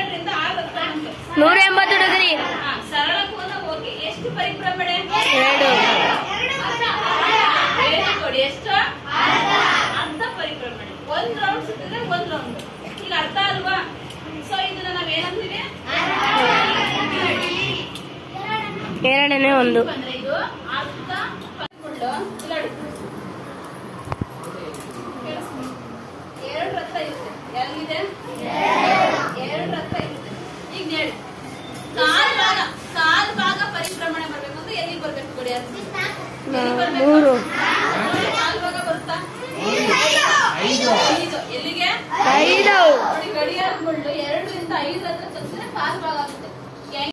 ಎರಡರಿಂದ ಆರು ಹತ್ರ ಉಂಟು ನೂರ ಎಂಬತ್ತು ಡಿಗ್ರಿ ಹಾ, ಸರಳ ಕೋನ ಓಕೆ ಎಷ್ಟು ಪರಿಭ್ರಮಣೆ ಎರಡು ವೆರಿ ಗುಡ್ ಎಷ್ಟು ಅರ್ಧ ಪರಿಭ್ರಮಣೆ ಒಂದ್ ರೌಂಡ್ ಸುತ್ತಿದ್ರೆ ಒಂದ್ ರೌಂಡ್ ಈಗ ಅರ್ಥ ಅಲ್ವಾ ಸೊ ಇದನ್ನ ನಾವ್ ಏನಂತೀವಿ ಎರಡನೇ ಒಂದು ಅಂದ್ರೆ ಇದು ಅರ್ಧ ಪರ್ಕೊಂಡು ಇಲ್ಲ ನೋಡಿ. ಕೇಳಿಸ್ಕೊಳ್ಳಿ. ಎರಡು ರಥ ಇರುತ್ತೆ ಎಲ್ಲಿದೆ ಎರಡು ರಥ ಇರುತ್ತೆ ಈಗ ಹೇಳಿ ಕಾಲ್ ಭಾಗ ಕಾಲ್ ಭಾಗ ಪರಿಭ್ರಮಣೆ ಬರ್ಬೇಕು ಅಂದ್ರೆ ಎಲ್ಲಿಗೆ ಬರ್ಬೇಕು ಕೊಡಿ ಅದು ಎಲ್ಲಿಗ್ ಬರ್ಬೇಕು? ಮೂರು ಕಾಲ್ ಭಾಗ ಬರುತ್ತಾ ಐದು ಎಲ್ಲಿಗೆ ಐದು ನೋಡಿ ಗಡಿಯಾರ ಮುಳ್ಳು ಎರಡರಿಂದ ಐದು ಹತ್ರ ಚಲಿಸಿದ್ರೆ ಕಾಲ್ ಭಾಗ